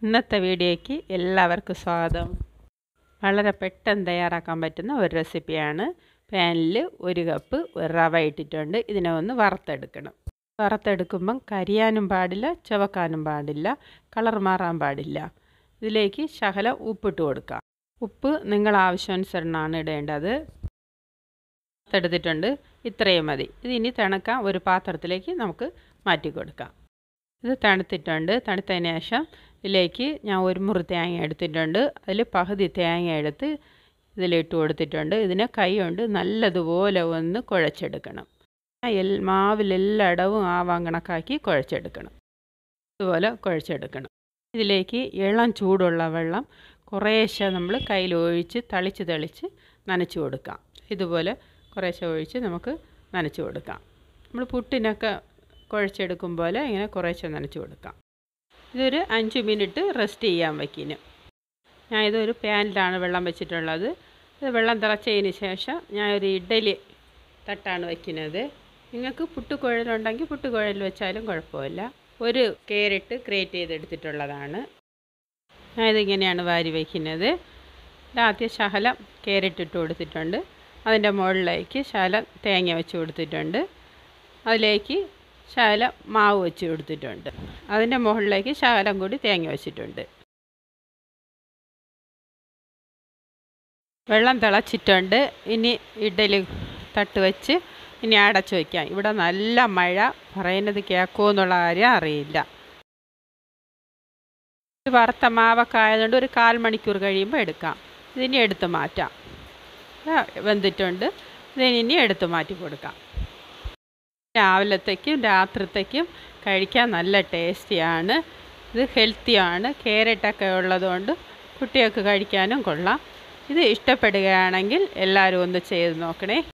ഇന്നത്തെ വീഡിയോയ്ക്ക് എല്ലാവർക്കും സ്വാഗതം വളരെ പെട്ടെന്ന് തയ്യാറാക്കാൻ പറ്റുന്ന ഒരു റെസിപ്പിയാണ് പാനിൽ ഒരു കപ്പ് റവ ഇട്ടിട്ടുണ്ട് ഇതിനെ ഒന്ന് വറുത്തെടുക്കണം വറുത്തെടുക്കുമ്പം കരിയാനും പാടില്ല ചുവക്കാനും പാടില്ല കളർ മാറാൻ പാടില്ല ഇതിലേക്ക് ശകലം ഉപ്പിട്ട് കൊടുക്കാം ഉപ്പ് നിങ്ങൾ ആവശ്യാനുസരണമാണ് ഇടേണ്ടത് എടുത്തിട്ടുണ്ട് ഇത്രയും മതി ഇതിനി തണുക്കാൻ ഒരു പാത്രത്തിലേക്ക് നമുക്ക് മാറ്റി കൊടുക്കാം ഇത് തണുത്തിട്ടുണ്ട് തണുത്തതിന് ശേഷം ഇതിലേക്ക് ഞാൻ ഒരു മുറി തേങ്ങ എടുത്തിട്ടുണ്ട് അതിൽ പകുതി തേങ്ങ എടുത്ത് ഇതിലിട്ട് കൊടുത്തിട്ടുണ്ട് ഇതിനെ കൈ കൊണ്ട് നല്ലതുപോലെ ഒന്ന് കുഴച്ചെടുക്കണം എൽ മാവിലെല്ലായിടവും ആവാൻ കണക്കാക്കി കുഴച്ചെടുക്കണം ഇതുപോലെ കുഴച്ചെടുക്കണം ഇതിലേക്ക് ഇളം ചൂടുള്ള വെള്ളം കുറേശ്ശെ നമ്മൾ കയ്യിൽ ഒഴിച്ച് തളിച്ച് തളിച്ച് നനച്ച് കൊടുക്കാം ഇതുപോലെ കുറേശ്ശെ ഒഴിച്ച് നമുക്ക് നനച്ച് കൊടുക്കാം നമ്മൾ പുട്ടിനൊക്കെ കുഴച്ചെടുക്കും പോലെ ഇങ്ങനെ കുറേശ്ശെ നനച്ച് കൊടുക്കാം ഇതൊരു അഞ്ച് മിനിറ്റ് റെസ്റ്റ് ചെയ്യാൻ വയ്ക്കിന് ഞാൻ ഇതൊരു പാനിലാണ് വെള്ളം വെച്ചിട്ടുള്ളത് ഇത് വെള്ളം തിളച്ചതിന് ശേഷം ഞാൻ ഒരു ഇഡലി തട്ടാണ് വയ്ക്കുന്നത് നിങ്ങൾക്ക് പുട്ടുകുഴലുണ്ടെങ്കിൽ പുട്ടുകുഴൽ വെച്ചാലും കുഴപ്പമില്ല ഒരു കേരറ്റ് ക്രിയേറ്റ് ചെയ്തെടുത്തിട്ടുള്ളതാണ് ഞാൻ ഇതിങ്ങനെയാണ് വാരി വയ്ക്കുന്നത് ആദ്യം ശകലം കേരറ്റ് ഇട്ട് കൊടുത്തിട്ടുണ്ട് അതിൻ്റെ മുകളിലേക്ക് ശകലം തേങ്ങ വെച്ച് കൊടുത്തിട്ടുണ്ട് അതിലേക്ക് ശകലം മാവ് വെച്ച് കൊടുത്തിട്ടുണ്ട് അതിൻ്റെ മുകളിലേക്ക് ശകലം കൂടി തേങ്ങ വെച്ചിട്ടുണ്ട് വെള്ളം തിളച്ചിട്ടുണ്ട് ഇനി ഇഡലി തട്ട് വെച്ച് ഇനി അടച്ചു വയ്ക്കാം ഇവിടെ നല്ല മഴ പറയുന്നത് കേൾക്കുമോ എന്നുള്ള കാര്യം അറിയില്ല വറുത്ത മാവൊക്കെ ആയതുകൊണ്ട് ഒരു കാൽ മണിക്കൂർ കഴിയുമ്പോൾ എടുക്കാം ഇതിനി എടുത്ത് മാറ്റാം വെന്തിട്ടുണ്ട് ഇതിനി എടുത്ത് മാറ്റി കൊടുക്കാം രാവിലത്തേക്കും രാത്രിത്തേക്കും കഴിക്കാൻ നല്ല ടേസ്റ്റിയാണ് ഇത് ഹെൽത്തിയാണ് ക്യാരറ്റൊക്കെ ഉള്ളതുകൊണ്ട് കുട്ടികൾക്ക് കഴിക്കാനും കൊള്ളാം ഇത് ഇഷ്ടപ്പെടുകയാണെങ്കിൽ എല്ലാവരും ഒന്ന് ചെയ്ത് നോക്കണേ